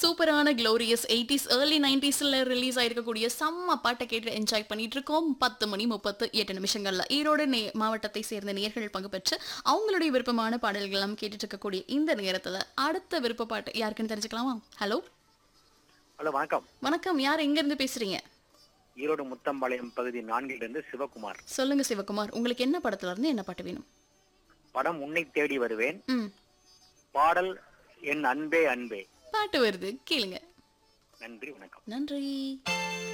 சூப்பரான glorious eighties early நைன்டிஸ்ல release ஆயிருக்கக்கூடிய செம்ம பாட்டை கேட்டு என்ஜாய் பண்ணிட்டு இருக்கோம் பத்து மணி முப்பத்து எட்டு நிமிஷங்கள்ல ஈரோடு நே மாவட்டத்தை சேர்ந்த நேர்கள் பங்கு பெற்று அவங்களுடைய விருப்பமான பாடல்கள் எல்லாம் கேட்டுட்டு இருக்கக்கூடிய இந்த நேரத்துல அடுத்த விருப்ப பாட்டு யாருக்குன்னு தெரிஞ்சுக்கலாமா ஹலோ ஹலோ வணக்கம் வணக்கம் யார் எங்க இருந்து பேசுறீங்க ஈரோடு முத்தம்பாளையம் பகுதி நான்கிலிருந்து சிவகுமார் சொல்லுங்க சிவகுமார் உங்களுக்கு என்ன படத்துல இருந்து என்ன பாட்டு வேணும் படம் உன்னை தேடி வருவேன் ம் பாடல் என் அன்பே அன்பே பாட்டு வருது கேளுங்க நன்றி வணக்கம் நன்றி